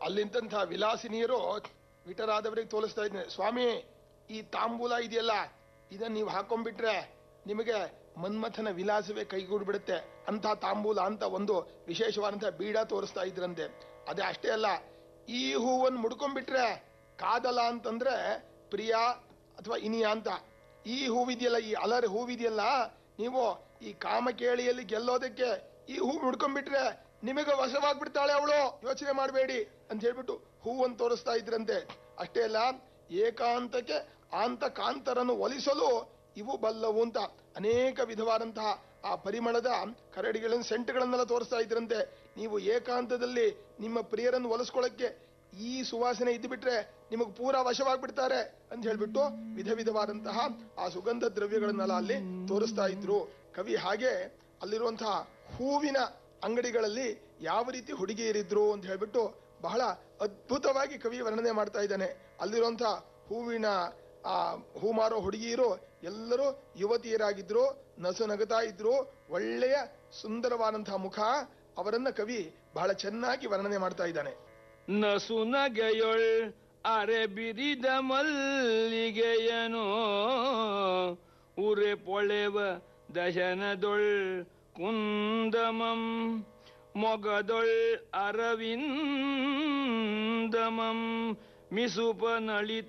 ಅಲ್ಲಿಂತಹ ವಿಲಾಸಿನಿಯರು ವಿಟರಾದವರಿಗೆ ತೋರಿಸ್ತಾ ಇದ್ದೇನೆ ಸ್ವಾಮಿ ಈ ತಾಂಬೂಲ ಇದೆಯಲ್ಲ ಇದನ್ನ ನೀವು ಹಾಕೊಂಡ್ಬಿಟ್ರೆ ನಿಮಗೆ ಮನ್ಮಥನ ವಿಲಾಸವೇ ಕೈಗೂಡ್ಬಿಡುತ್ತೆ ಅಂತ ತಾಂಬೂಲ ಅಂತ ಒಂದು ವಿಶೇಷವಾದಂತಹ ಬೀಡ ತೋರಿಸ್ತಾ ಇದ್ರಂತೆ ಅದೇ ಅಷ್ಟೇ ಅಲ್ಲ ಈ ಹೂವನ್ನು ಮುಡ್ಕೊಂಡ್ಬಿಟ್ರೆ ಕಾದಲ ಅಂತಂದ್ರೆ ಪ್ರಿಯ ಅಥವಾ ಇನಿಯ ಅಂತ ಈ ಹೂವಿದೆಯಲ್ಲ ಈ ಅಲರ್ ಹೂವಿದೆಯಲ್ಲ ನೀವು ಈ ಕಾಮಕೇಳಿಯಲ್ಲಿ ಗೆಲ್ಲೋದಕ್ಕೆ ಈ ಹೂ ಮುಡ್ಕೊಂಡ್ಬಿಟ್ರೆ ನಿಮಗೆ ವಶವಾಗ್ಬಿಡ್ತಾಳೆ ಅವಳು ಯೋಚನೆ ಮಾಡಬೇಡಿ ಅಂತ ಹೇಳ್ಬಿಟ್ಟು ಹೂವನ್ನು ತೋರಿಸ್ತಾ ಇದ್ರಂತೆ ಅಷ್ಟೇ ಅಲ್ಲ ಏಕಾಂತಕ್ಕೆ ಆಂತ ಕಾಂತರನ್ನು ಒಲಿಸಲು ಇವು ಬಲ್ಲವು ಅಂತ ಅನೇಕ ವಿಧವಾದಂತಹ ಆ ಪರಿಮಳದ ಕರಡಿಗಳನ್ನು ಸೆಂಟ್ಗಳನ್ನೆಲ್ಲ ತೋರಿಸ್ತಾ ಇದ್ರಂತೆ ನೀವು ಏಕಾಂತದಲ್ಲಿ ನಿಮ್ಮ ಪ್ರಿಯರನ್ನು ಒಲಿಸ್ಕೊಳ್ಳಕ್ಕೆ ಈ ಸುವಾಸನೆ ಇದ್ದು ಬಿಟ್ರೆ ನಿಮಗೆ ಪೂರಾ ವಶವಾಗ್ಬಿಡ್ತಾರೆ ಅಂತ ಹೇಳ್ಬಿಟ್ಟು ವಿಧ ವಿಧವಾದಂತಹ ಆ ಸುಗಂಧ ದ್ರವ್ಯಗಳನ್ನೆಲ್ಲ ಅಲ್ಲಿ ತೋರಿಸ್ತಾ ಇದ್ರು ಕವಿ ಹಾಗೆ ಅಲ್ಲಿರುವಂತಹ ಹೂವಿನ ಅಂಗಡಿಗಳಲ್ಲಿ ಯಾವ ರೀತಿ ಹುಡುಗಿಯರಿದ್ರು ಅಂತ ಹೇಳ್ಬಿಟ್ಟು ಬಹಳ ಅದ್ಭುತವಾಗಿ ಕವಿ ವರ್ಣನೆ ಮಾಡ್ತಾ ಇದ್ದಾನೆ ಅಲ್ಲಿರುವಂತಹ ಹೂವಿನ ಆ ಹೂ ಮಾರೋ ಹುಡುಗಿಯರು ಎಲ್ಲರೂ ಯುವತಿಯರಾಗಿದ್ರು ನಸು ನಗುತ್ತಾ ಇದ್ರು ಒಳ್ಳೆಯ ಸುಂದರವಾದಂತಹ ಮುಖ ಅವರನ್ನ ಕವಿ ಬಹಳ ಚೆನ್ನಾಗಿ ವರ್ಣನೆ ಮಾಡ್ತಾ ಇದ್ದಾನೆ ನಸುನಗೆಯೊಳ್ ಅರೆ ಬಿರಿದ ಮಲ್ಲಿಗೆಯನೋ ಉರೆ ಪೊಳೆವ ದಶನದೊಳ್ ಕುಂದಮಂ ಮೊಗದೊಳ್ ಅರವಿಂದಮಂ ಮಿಸುಪ ನಳಿತು